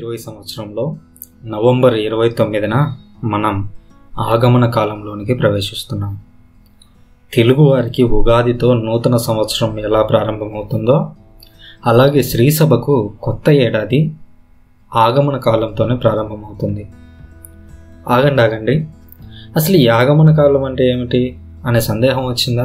ఇరవై సంవత్సరంలో నవంబర్ ఇరవై తొమ్మిదిన మనం ఆగమన కాలంలోనికి ప్రవేశిస్తున్నాం తెలుగువారికి ఉగాదితో నూతన సంవత్సరం ఎలా ప్రారంభమవుతుందో అలాగే శ్రీసభకు కొత్త ఏడాది ఆగమన కాలంతోనే ప్రారంభమవుతుంది ఆగండి ఆగండి అసలు ఈ ఆగమన కాలం అంటే ఏమిటి అనే సందేహం వచ్చిందా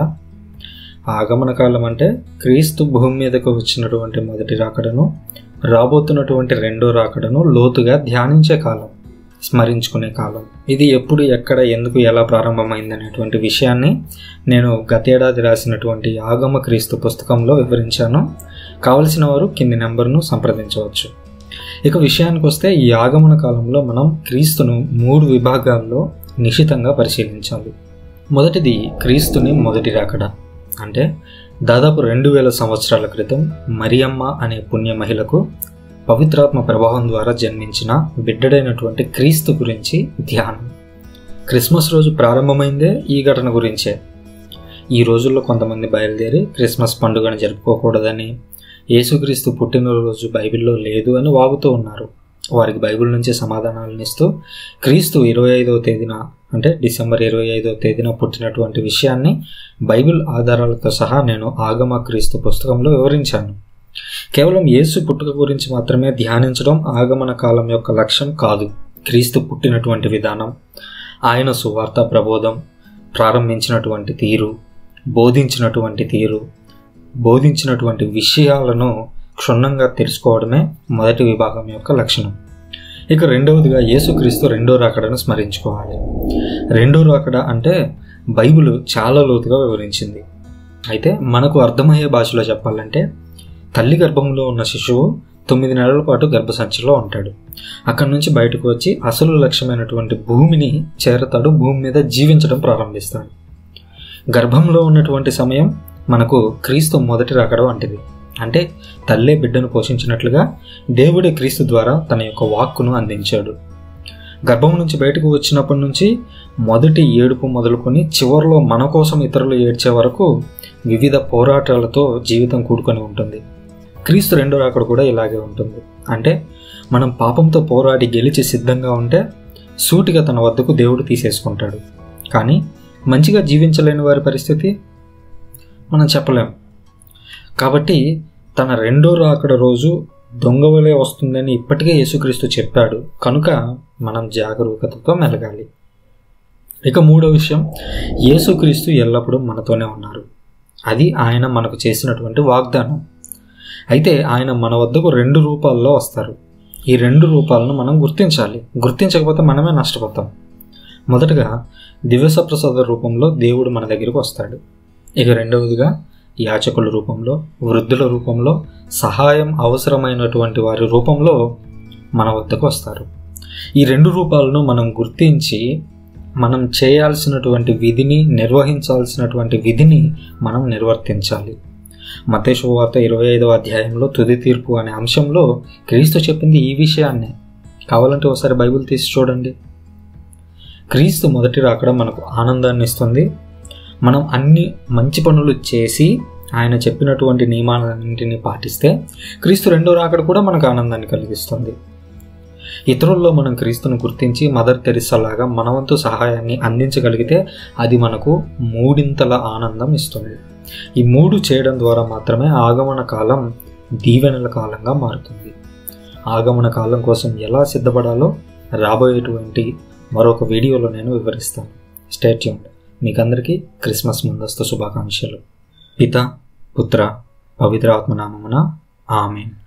ఆగమన కాలం అంటే క్రీస్తు భూమి మీదకు వచ్చినటువంటి మొదటి రాకడను రాబోతున్నటువంటి రెండో రాకడను లోతుగా ధ్యానించే కాలం స్మరించుకునే కాలం ఇది ఎప్పుడు ఎక్కడ ఎందుకు ఎలా ప్రారంభమైంది అనేటువంటి విషయాన్ని నేను గతేడాది రాసినటువంటి ఆగమ క్రీస్తు పుస్తకంలో వివరించాను కావలసిన వారు కింది నెంబర్ను సంప్రదించవచ్చు ఇక విషయానికి వస్తే ఈ ఆగమన కాలంలో మనం క్రీస్తును మూడు విభాగాల్లో నిశితంగా పరిశీలించాలి మొదటిది క్రీస్తుని మొదటి రాకడ అంటే దాదాపు రెండు వేల సంవత్సరాల క్రితం మరియమ్మ అనే పుణ్య మహిళకు పవిత్రాత్మ ప్రభావం ద్వారా జన్మించిన బిడ్డడైనటువంటి క్రీస్తు గురించి ధ్యానం క్రిస్మస్ రోజు ప్రారంభమైందే ఈ ఘటన గురించే ఈ రోజుల్లో కొంతమంది బయలుదేరి క్రిస్మస్ పండుగను జరుపుకోకూడదని యేసుక్రీస్తు పుట్టినరోజు బైబిల్లో లేదు అని వాగుతూ ఉన్నారు వారికి బైబిల్ నుంచి సమాధానాలను ఇస్తూ క్రీస్తు ఇరవై ఐదవ తేదీన అంటే డిసెంబర్ ఇరవై ఐదవ తేదీన పుట్టినటువంటి విషయాన్ని బైబిల్ ఆధారాలతో సహా నేను ఆగమ క్రీస్తు పుస్తకంలో వివరించాను కేవలం యేసు పుట్టుక గురించి మాత్రమే ధ్యానించడం ఆగమన కాలం యొక్క లక్ష్యం కాదు క్రీస్తు పుట్టినటువంటి విధానం ఆయన సువార్త ప్రబోధం ప్రారంభించినటువంటి తీరు బోధించినటువంటి తీరు బోధించినటువంటి విషయాలను క్షుణ్ణంగా తెలుసుకోవడమే మొదటి విభాగం యొక్క లక్షణం ఇక రెండవదిగా యేసుక్రీస్తు రెండో రాకడను స్మరించుకోవాలి రెండో రాకడ అంటే బైబిల్ చాలా లోతుగా వివరించింది అయితే మనకు అర్థమయ్యే భాషలో చెప్పాలంటే తల్లి గర్భంలో ఉన్న శిశువు తొమ్మిది నెలల పాటు గర్భసంచిలో ఉంటాడు అక్కడి నుంచి బయటకు వచ్చి అసలు లక్ష్యమైనటువంటి భూమిని చేరతాడు భూమి మీద జీవించడం ప్రారంభిస్తాడు గర్భంలో ఉన్నటువంటి సమయం మనకు క్రీస్తు మొదటి రాకడ వంటిది అంటే తల్లే బిడ్డను పోషించినట్లుగా దేవుడే క్రీస్తు ద్వారా తన యొక్క వాక్కును అందించాడు గర్భం నుంచి బయటకు వచ్చినప్పటి నుంచి మొదటి ఏడుపు మొదలుకొని చివరిలో మన కోసం ఇతరులు ఏడ్చే వరకు వివిధ పోరాటాలతో జీవితం కూడుకొని ఉంటుంది క్రీస్తు రెండో రాకడ కూడా ఇలాగే ఉంటుంది అంటే మనం పాపంతో పోరాడి గెలిచి సిద్ధంగా ఉంటే సూటిగా తన వద్దకు దేవుడు తీసేసుకుంటాడు కానీ మంచిగా జీవించలేని వారి పరిస్థితి మనం చెప్పలేం కాబట్టి తన రెండో రాకడ రోజు దొంగవలే వస్తుందని ఇప్పటికే యేసుక్రీస్తు చెప్పాడు కనుక మనం జాగరూకతతో మెలగాలి ఇక మూడో విషయం యేసుక్రీస్తు ఎల్లప్పుడూ మనతోనే ఉన్నారు అది ఆయన మనకు చేసినటువంటి వాగ్దానం అయితే ఆయన మన వద్దకు రెండు రూపాల్లో వస్తారు ఈ రెండు రూపాలను మనం గుర్తించాలి గుర్తించకపోతే మనమే నష్టపోతాం మొదటగా దివ్యస ప్రసాద రూపంలో దేవుడు మన దగ్గరికి వస్తాడు ఇక రెండవదిగా యాచకుల రూపంలో వృద్ధుల రూపంలో సహాయం అవసరమైనటువంటి వారి రూపంలో మన వద్దకు వస్తారు ఈ రెండు రూపాలను మనం గుర్తించి మనం చేయాల్సినటువంటి విధిని నిర్వహించాల్సినటువంటి విధిని మనం నిర్వర్తించాలి మతేశ్వార్త ఇరవై ఐదవ అధ్యాయంలో తుది తీర్పు అనే అంశంలో క్రీస్తు చెప్పింది ఈ విషయాన్నే కావాలంటే ఒకసారి బైబిల్ తీసి చూడండి క్రీస్తు మొదటి రాకడ మనకు ఆనందాన్ని ఇస్తుంది మనం అన్ని మంచి పనులు చేసి ఆయన చెప్పినటువంటి నియమాలన్నింటినీ పాటిస్తే క్రీస్తు రెండో రాకడ కూడా మనకు ఆనందాన్ని కలిగిస్తుంది ఇతరుల్లో మనం క్రీస్తును గుర్తించి మదర్ తెరిసలాగా మనవంతు సహాయాన్ని అందించగలిగితే అది మనకు మూడింతల ఆనందం ఇస్తుంది ఈ మూడు చేయడం ద్వారా మాత్రమే ఆగమన కాలం దీవెనల కాలంగా మారుతుంది ఆగమన కాలం కోసం ఎలా సిద్ధపడాలో రాబోయేటువంటి మరొక వీడియోలో నేను వివరిస్తాను స్టేట్యూన్ మీకందరికీ క్రిస్మస్ ముందస్తు శుభాకాంక్షలు పిత పుత్ర పవిత్ర ఆత్మనామమున ఆమెన్